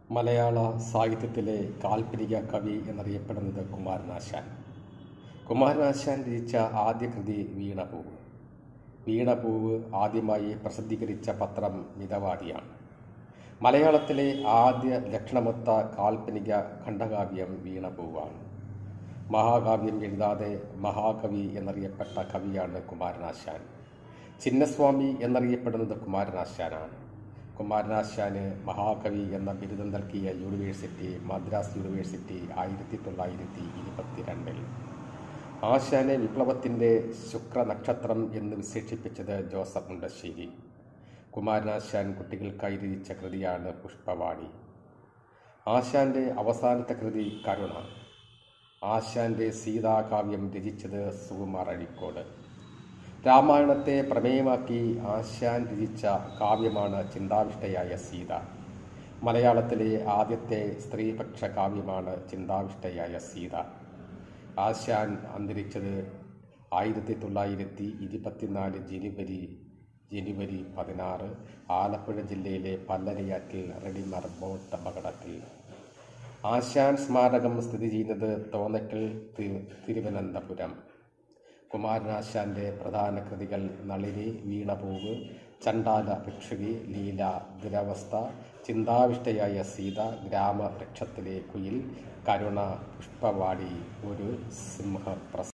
മലയാള സാഹിത്യത്തിലെ കാൽപ്പനിക കവി എന്നറിയപ്പെടുന്നത് കുമാരനാശാൻ കുമാരനാശാൻ രചിച്ച ആദ്യ കൃതി വീണപൂവ് വീണപൂവ് ആദ്യമായി പ്രസിദ്ധീകരിച്ച പത്രം മിതവാദിയാണ് മലയാളത്തിലെ ആദ്യ ലക്ഷണമൊത്ത കാൽപ്പനിക ഖണ്ഡകാവ്യം വീണപൂവാണ് മഹാകാവ്യം എഴുതാതെ മഹാകവി എന്നറിയപ്പെട്ട കവിയാണ് കുമാരനാശാൻ ചിന്നസ്വാമി എന്നറിയപ്പെടുന്നത് കുമാരനാശാനാണ് കുമാരനാശാന് മഹാകവി എന്ന ബിരുദം നൽകിയ യൂണിവേഴ്സിറ്റി മദ്രാസ് യൂണിവേഴ്സിറ്റി ആയിരത്തി തൊള്ളായിരത്തി ഇരുപത്തിരണ്ടിൽ ആശാനെ വിപ്ലവത്തിൻ്റെ ശുക്രനക്ഷത്രം എന്ന് വിശേഷിപ്പിച്ചത് ജോസഫ് മുണ്ടശ്ശേരി കുമാരനാശാൻ കുട്ടികൾക്കായി രചിച്ച കൃതിയാണ് പുഷ്പവാണി ആശാന്റെ അവസാനത്തെ കൃതി കരുണ ആശാന്റെ സീതാകാവ്യം രചിച്ചത് സുകുമാർ അഴീക്കോട് രാമായണത്തെ പ്രമേയമാക്കി ആശാൻ രചിച്ച കാവ്യമാണ് ചിന്താവിഷ്ടയായ സീത മലയാളത്തിലെ ആദ്യത്തെ സ്ത്രീപക്ഷ കാവ്യമാണ് ചിന്താവിഷ്ടയായ സീത ആശാൻ അന്തരിച്ചത് ആയിരത്തി തൊള്ളായിരത്തി ഇരുപത്തിനാല് ജനുവരി ജനുവരി പതിനാറ് ആലപ്പുഴ ജില്ലയിലെ പല്ലരയാറ്റിൽ റെഡിമർ ബോട്ട് അപകടത്തിൽ ആശാൻ സ്മാരകം സ്ഥിതി ചെയ്യുന്നത് തോന്നക്കൽ തി- തിരുവനന്തപുരം കുമാരനാശാന്റെ പ്രധാന കൃതികൾ നളിനി വീണപൂവ് ചണ്ടാല ഭിക്ഷുകി ലീല ദുരവസ്ഥ ചിന്താവിഷ്ടയായ സീത ഗ്രാമവൃക്ഷത്തിലെ കുയിൽ കരുണ പുഷ്പവാടി ഒരു സിംഹപ്രസ